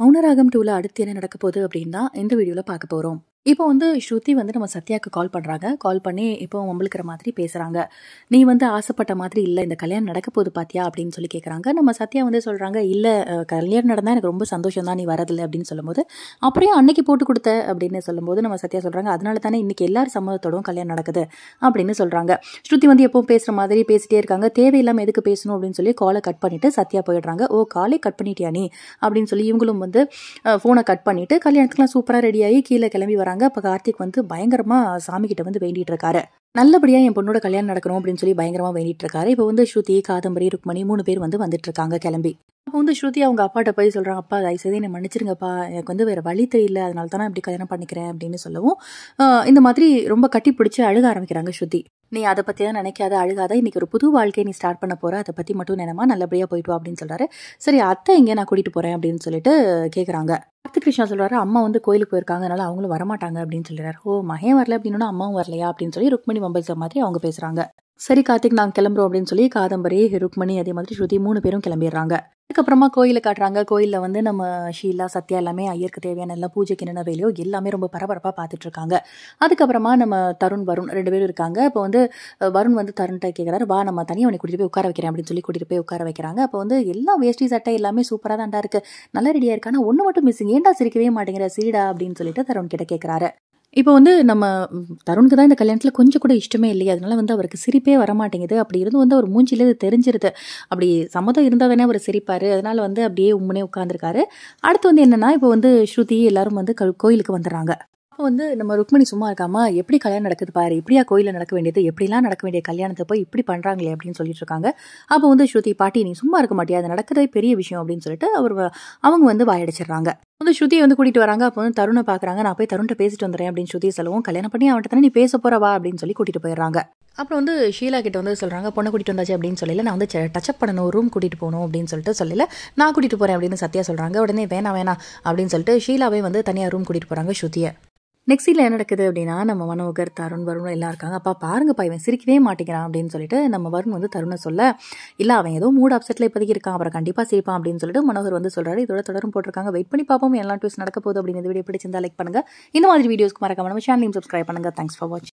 மௌனராகம் டூவில் அடுத்து என்ன நடக்க போகுது அப்படின்னு தான் இந்த வீடியோவில் பார்க்க போகிறோம் இப்போ வந்து ஸ்ருதி வந்து நம்ம சத்யாவுக்கு கால் பண்ணுறாங்க கால் பண்ணி இப்போ வம்பிழுக்கிற மாதிரி பேசுகிறாங்க நீ வந்து ஆசைப்பட்ட மாதிரி இல்லை இந்த கல்யாணம் நடக்க போகுது பாத்தியா அப்படின்னு சொல்லி கேட்குறாங்க நம்ம சத்யா வந்து சொல்கிறாங்க இல்லை அஹ், கல்யாணம் நடந்தால் எனக்கு ரொம்ப சந்தோஷம் தான் நீ வரதில்லை அப்படின்னு சொல்லும்போது அப்படியே அன்னைக்கு போட்டு கொடுத்த அப்படின்னு சொல்லும்போது நம்ம சத்யா சொல்கிறாங்க அதனால தானே இன்னைக்கு எல்லாரும் சம்மதத்தோடும் கல்யாணம் நடக்குது அப்படின்னு சொல்கிறாங்க ஸ்ருதி வந்து எப்பவும் பேசுகிற மாதிரி பேசிட்டே இருக்காங்க தேவையில்லாமல் எதுக்கு பேசணும் அப்படின்னு சொல்லி காலை கட் பண்ணிட்டு சத்யா போயிடுறாங்க ஓ காலே கட் பண்ணிட்டியா நீ அப்படின்னு சொல்லி இவங்களும் வந்து ஃபோனை கட் பண்ணிட்டு கல்யாணத்துக்குலாம் சூப்பராக ரெடியாகி கீழே கிளம்பி வராங்க அப்போ கார்த்திக் வந்து பயங்கரமாக சாமி கிட்ட வந்து வேண்டிட்டு இருக்காரு நல்லபடியாக என் பொண்ணோட கல்யாணம் நடக்கணும் அப்படின்னு சொல்லி பயங்கரமாக வேண்டிட்டு இருக்காரு இப்போ வந்து ஸ்ருதி காதம்பரி ருக்மணி மூணு பேர் வந்து வந்துட்டு இருக்காங்க கிளம்பி அப்போ வந்து ஸ்ருதி அவங்க அப்பாட்ட போய் சொல்கிறாங்க அப்பா தயவுசெய்து என்னை மன்னிச்சிருங்கப்பா எனக்கு வந்து வேறு வழி தெரியல அதனால தான் நான் இப்படி கல்யாணம் பண்ணிக்கிறேன் அப்படின்னு சொல்லவும் ஆஹ் இந்த மாதிரி ரொம்ப கட்டி பிடிச்சி அழுக ஆரம்பிக்கிறாங்க ஸ்ருதி நீ அதை பற்றி தான் நினைக்காத அழுகாத இன்னைக்கு ஒரு புது வாழ்க்கையை நீ ஸ்டார்ட் பண்ண போற அதை பற்றி மட்டும் நினைமா நல்லபடியாக போயிட்டு வா அப்படின்னு சொல்கிறாரு சரி அத்தை எங்கே நான் கூட்டிகிட்டு போகிறேன் அப்படின்னு சொல்லிட்டு கேட்குறாங்க கார்த்திக் கிருஷ்ணா சொல்றாரு அம்மா வந்து கோயிலுக்கு போயிருக்காங்க அதனால அவங்களும் வரமாட்டாங்க அப்படின்னு சொல்லிடுறாரு ஓ மகன் வரல அப்படின்னா அம்மாவும் வரலையா அப்படின்னு சொல்லி ருக்மணி மம்பல்ச மாதிரி அவங்க பேசுறாங்க சரி கார்த்திக் நாங்கள் கிளம்புறோம் அப்படின்னு சொல்லி காதம்பரி ருக்மணி அதே மாதிரி ஸ்ருதி மூணு பேரும் கிளம்பிடுறாங்க அதுக்கப்புறமா கோயிலை காட்டுறாங்க கோயிலில் வந்து நம்ம ஷீலா சத்யா எல்லாமே ஐயருக்கு தேவையான எல்லாம் பூஜைக்கு என்னென்ன வேலையோ எல்லாமே ரொம்ப பரபரப்பாக பார்த்துட்டு இருக்காங்க அதுக்கப்புறமா நம்ம தருண் வருண் ரெண்டு பேரும் இருக்காங்க இப்போ வந்து அஹ், வருண் வந்து தருண்கிட்ட கேட்குறாரு வா நம்ம தனியாக உனக்கு கூட்டிட்டு போய் உட்கார வைக்கிறேன் அப்படின்னு சொல்லி கூட்டிட்டு போய் உட்கார வைக்கிறாங்க அப்போ வந்து எல்லாம் வேஷ்டி சட்டை எல்லாமே சூப்பராக தான்டா இருக்கு நல்லா ரெடியாக இருக்கு ஆனால் ஒன்று மட்டும் மிஸ்ஸிங் ஏன்டா சிரிக்கவே மாட்டேங்கிற சீடா அப்படின்னு சொல்லிட்டு தருண் கிட்ட கேட்குறாரு இப்போ வந்து நம்ம ம், தருணுக்கு தான் இந்த கல்யாணத்தில் கொஞ்சம் கூட இஷ்டமே இல்லையே அதனால வந்து அவருக்கு சிரிப்பே வர மாட்டேங்குது அப்படி இருந்து வந்து அவர் மூஞ்சிலே இது தெரிஞ்சிருது அப்படி சம்மதம் இருந்தால் தானே அவர் சிரிப்பார் அதனால வந்து அப்படியே உம்முனே உட்காந்துருக்காரு அடுத்து வந்து என்னன்னா இப்போ வந்து ஸ்ருதி எல்லாரும் வந்து கல்- கோயிலுக்கு வந்துடுறாங்க அப்போ வந்து நம்ம ருக்மிணி சும்மா இருக்காம எப்படி கல்யாணம் நடக்குது பாரு இப்படியா கோயிலில் நடக்க வேண்டியது எப்படிலாம் நடக்க வேண்டிய கல்யாணத்தை போய் இப்படி பண்ணுறாங்களே அப்படின்னு சொல்லிட்டு இருக்காங்க அப்போ வந்து ஸ்ருதி பாட்டி நீ சும்மா இருக்க மாட்டியா அது நடக்கிறதே பெரிய விஷயம் அப்படின்னு சொல்லிட்டு அவர் வ- அவங்க வந்து வாயடிச்சிடுறாங்க வந்து ஸ்ருதியை வந்து கூட்டிட்டு வராங்க அப்போ வந்து தருணை பார்க்குறாங்க நான் போய் தருண்கிட்ட பேசிட்டு வந்துடுறேன் அப்படின்னு ஸ்ருதி சொல்லவும் கல்யாணம் பண்ணி அவன்கிட்ட தானே நீ பேச போறவா அப்படின்னு சொல்லி கூட்டிட்டு போயிடுறாங்க அப்புறம் வந்து ஷீலா கிட்ட வந்து சொல்றாங்க பொண்ணை கூட்டிட்டு வந்தாச்சு அப்படின்னு சொல்லல நான் வந்து டச்சப் பண்ணணும் ரூம் கூட்டிட்டு போகணும் அப்படின்னு சொல்லிட்டு சொல்லல நான் கூட்டிட்டு போறேன் அப்படின்னு சத்யா சொல்றாங்க உடனே வேணாம் வேணாம் அப்படின்னு சொல்லிட்டு ஷீலாவே வந்து தனியா ரூம் கூட்டிட்டு போறாங்க ஸ்ருதியை நெக்ஸ்ட் சீனில் என்ன நடக்குது அப்படின்னா நம்ம மனோகர் தருண் வருண் எல்லாம் இருக்காங்க அப்பா பாருங்கப்பா இவன் சிரிக்கவே மாட்டேங்கிறான் அப்படின்னு சொல்லிட்டு நம்ம வருண் வந்து தருணை சொல்ல இல்லை அவன் ஏதோ மூட் அப்செட்டில் இப்போதைக்கு இருக்கான் அப்புறம் கண்டிப்பாக சிரிப்பான் அப்படின்னு சொல்லிட்டு மனோகர் வந்து சொல்றாரு இதோட தொடரும் போட்டிருக்காங்க வெயிட் பண்ணி பார்ப்போம் எல்லாம் ட்விஸ்ட் நடக்க போகுது அப்படின்னு இந்த வீடியோ பிடிச்சிருந்தா லைக் பண்ணுங்க இந்த மாதிரி வீடியோஸ்க்கு மறக்காம நம்ம சேனலையும் சப்ஸ்கிரைப் பண்ணுங்க தேங்க்ஸ் ஃபார் வாட்சிங்